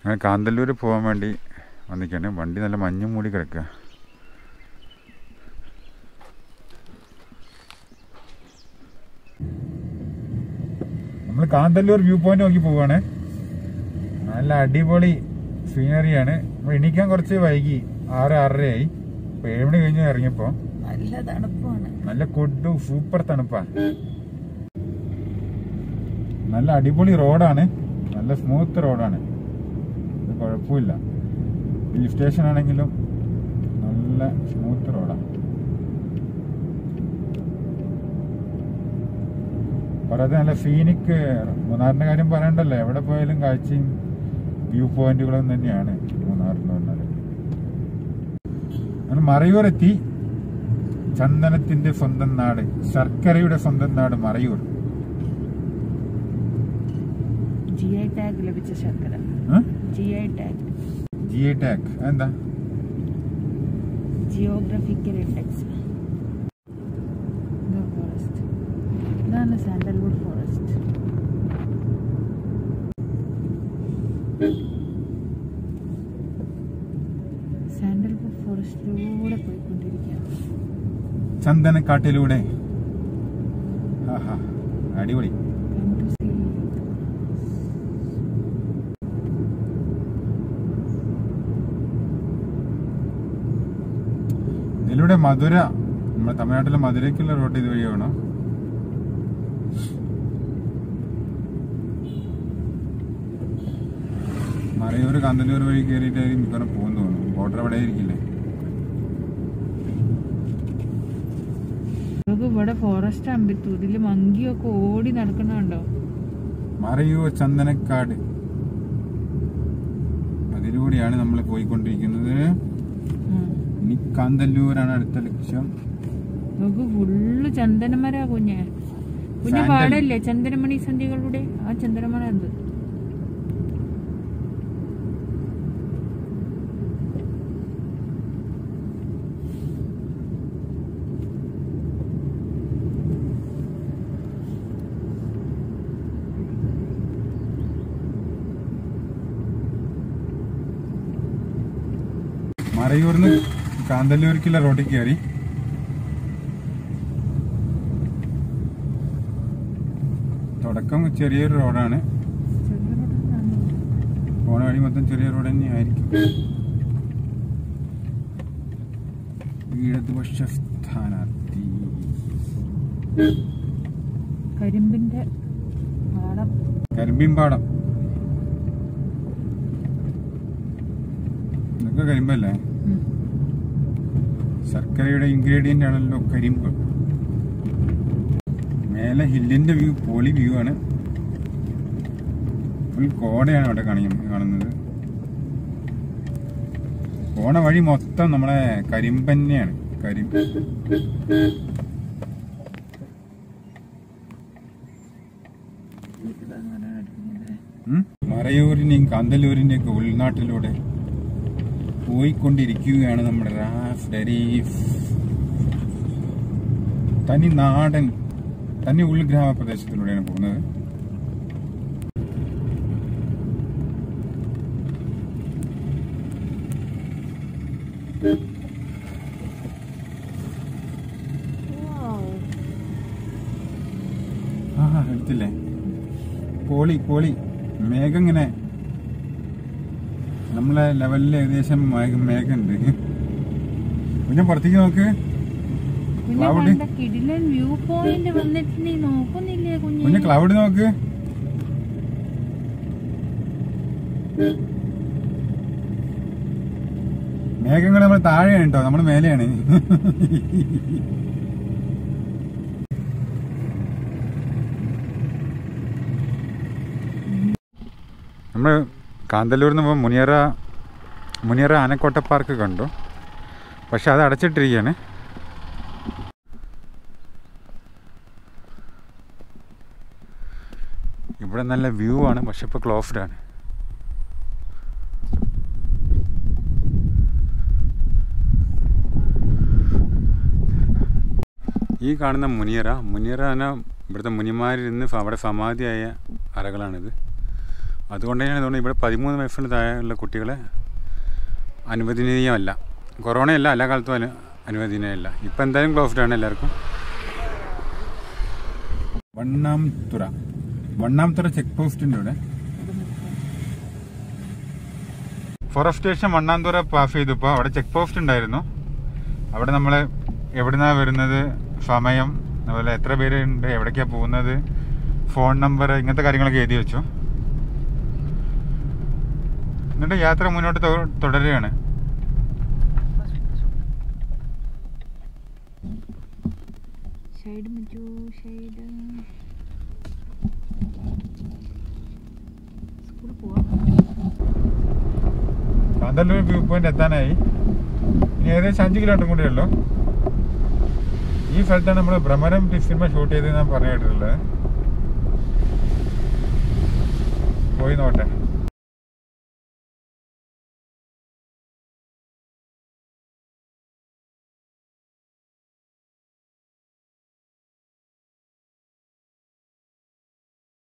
അങ്ങനെ കാന്തല്ലൂർ പോകാൻ വേണ്ടി വന്നിക്കാണ് വണ്ടി നല്ല മഞ്ഞും മൂടി കിടക്കുക നമ്മൾ കാന്തല്ലൂർ വ്യൂ പോയിന്റ് നോക്കി പോവാണ് നല്ല അടിപൊളി സീനറിയാണ് നമ്മൾ എണീക്കാൻ കുറച്ച് വൈകി ആറ് ആറരയായി ഇപ്പൊ ഏഴ് മണി കഴിഞ്ഞ് ഇറങ്ങിയപ്പോ നല്ല തണുപ്പാണ് നല്ല കൊടു സൂപ്പർ തണുപ്പാ നല്ല അടിപൊളി റോഡാണ് നല്ല സ്മൂത്ത് റോഡാണ് ഇത് കുഴപ്പമില്ല ഹിൽ സ്റ്റേഷൻ ആണെങ്കിലും നല്ല സ്മൂത്ത് റോഡാണ് പറയാതെ നല്ല സീനിക് മൂന്നാറിന്റെ കാര്യം പറയണ്ടല്ലോ എവിടെ പോയാലും കാഴ്ചയും വ്യൂ പോയിന്റുകളും തന്നെയാണ് മൂന്നാറിന് പറഞ്ഞാൽ അങ്ങനെ മറയൂർ എത്തി ചന്ദനത്തിന്റെ സ്വന്തം നാട് ശർക്കരയുടെ സ്വന്തം നാട് മറയൂർ ജി ഐ ടാഗ് ലഭിച്ച ശർക്കര G I tag G I tag എന്താ ജിയോഗ്രഫിക്കൽ ഇൻഡെക്സ് ഫോറസ്റ്റ് ഇതാണ് സാൻഡൽവുഡ് ഫോറസ്റ്റ് സാൻഡൽവുഡ് ഫോറസ്റ്റിലൂടെ പോയിക്കൊണ്ടിരിക്കുകയാണ് ചന്ദനക്കാട്ടിലൂടെ ആഹാ അടിപൊളി Come to see. ഇതിലൂടെ മധുര നമ്മുടെ തമിഴ്നാട്ടിലെ മധുരയ്ക്കുള്ള റോഡ് ഇതുവഴിയാണ് മറയൂർ കാന്തല്ലൂർ വഴി കയറിയിട്ടായിരിക്കും മിക്കവാറും പോകുന്നു തോന്നുന്നു ബോർഡർ അവിടെ ആയിരിക്കില്ലേ നമുക്ക് ഇവിടെ ഫോറസ്റ്റ് അമ്പിത്തു ഇതില് മങ്കിയൊക്കെ ഓടി നടക്കണുണ്ടോ മറയൂർ ചന്ദനക്കാട് അതിലൂടെയാണ് നമ്മൾ പോയിക്കൊണ്ടിരിക്കുന്നത് ഇനി കാന്തല്ലൂരാണ് അടുത്ത ലക്ഷ്യം നമുക്ക് ഫുള്ള് ചന്ദനമര കുഞ്ഞെ കുഞ്ഞെ സാൻഡൽ. പാടല്ലേ ചന്ദനമണി സന്ധ്യകളുടെ ആ ചന്ദനമര എന്ത് മറയൂർന്ന് കാന്തല്ലൂർക്കുള്ള റോഡിൽ കയറി തുടക്കം ചെറിയൊരു റോഡാണ് പോണ വഴി മൊത്തം ചെറിയ റോഡ് തന്നെ ആയിരിക്കും ഇടതുപക്ഷ സ്ഥാനാർത്ഥി കരിമ്പിന്റെ പാടം കരിമ്പിൻപാടം ഇതൊക്കെ കരിമ്പല്ലേ ഉം. ശർക്കരയുടെ ഇൻഗ്രീഡിയന്റ് ആണല്ലോ കരിമ്പ് മേലെ ഹില്ലിന്റെ വ്യൂ പോളി വ്യൂ ആണ് ഫുൾ കോടയാണ് അവിടെ കാണിക്കുന്നത് കാണുന്നത് പോണ വഴി മൊത്തം നമ്മളെ കരിമ്പ് തന്നെയാണ് കരിമ്പ് ഉം? മറയൂരിന്റെയും കാന്തല്ലൂരിന്റെയും ഒക്കെ ഉൾനാട്ടിലൂടെ പോയിക്കൊണ്ടിരിക്കുകയാണ് നമ്മുടെ റാഫ് ഡരീഫ് തനി നാടൻ തനി ഉൾഗ്രാമപ്രദേശത്തിലൂടെയാണ് പോകുന്നത് ആ എടുത്തില്ലേ പോളി പോളി മേഘം ഇങ്ങനെ നമ്മളെ ലെവലിൽ ഏകദേശം മേഘം മേഘമുണ്ട് കുഞ്ഞ പുറത്തേക്ക് നോക്ക് കുഞ്ഞെ Cloud. കണ്ട കിടിലൻ വ്യൂ പോയിന്റ് വന്നിട്ട് നീ നോക്കുന്നില്ലേ കുഞ്ഞ കുഞ്ഞെ ക്ലൗഡ് നോക്ക് മേഘങ്ങൾ നമ്മൾ താഴെയാണ് കേട്ടോ നമ്മൾ മേലെയാണ് നമ്മൾ കാന്തല്ലൂരിൽ നിന്ന് പോകുമ്പോൾ മുനിയറ മുനിയറ ആനക്കോട്ട പാർക്ക് കണ്ടു പക്ഷെ അത് അടച്ചിട്ടിരിക്കുകയാണ് ഇവിടെ നല്ല വ്യൂ ആണ് പക്ഷെ ഇപ്പോൾ ക്ലോസ്ഡ് ആണ് ഈ കാണുന്ന മുനിയറ മുനിയറ എന്ന ഇവിടുത്തെ മുനിമാരിരുന്ന് അവിടെ സമാധിയായ അറകളാണിത് അതുകൊണ്ട് തന്നെയാണ് തോന്നുന്നത് ഇവിടെ പതിമൂന്ന് വയസ്സിന് താഴെയുള്ള കുട്ടികളെ അനുവദനീയമല്ല കൊറോണയല്ല എല്ലാ കാലത്തും അനു അനുവദനീയമല്ല ഇപ്പം എന്തായാലും ക്ലോസ്ഡ് ആണ് എല്ലാവർക്കും വണ്ണാംതുറ വണ്ണാംതുറ ചെക്ക് പോസ്റ്റ് ഉണ്ട് ഇവിടെ ഫോറസ്റ്റ് സ്റ്റേഷൻ വണ്ണാംതുറ പാസ് ചെയ്തപ്പോൾ അവിടെ ചെക്ക് പോസ്റ്റ് ഉണ്ടായിരുന്നു അവിടെ നമ്മൾ എവിടുന്നാ വരുന്നത് സമയം അതുപോലെ എത്ര പേര് ഉണ്ട് എവിടേക്കാണ് പോകുന്നത് ഫോൺ നമ്പർ ഇങ്ങനത്തെ കാര്യങ്ങളൊക്കെ എഴുതി വെച്ചു എന്നിട്ട് യാത്ര മുന്നോട്ട് തൊ- തുടരുകയാണ് ഷെയ്ഡ് മറ്റു ഷെയ്ഡ് സ്കൂളിൽ പോവാം കാന്തല്ലൂർ വ്യൂ പോയിന്റ് എത്താനായി ഇനി ഏകദേശം അഞ്ച് കിലോമീറ്റർ കൂടെ ഉള്ളൂ ഈ സ്ഥലത്താണ് നമ്മൾ ഭ്രമരം സിനിമ ഷൂട്ട് ചെയ്ത് ഞാൻ പറഞ്ഞു കേട്ടിട്ടുള്ളത് പോയി നോട്ടെ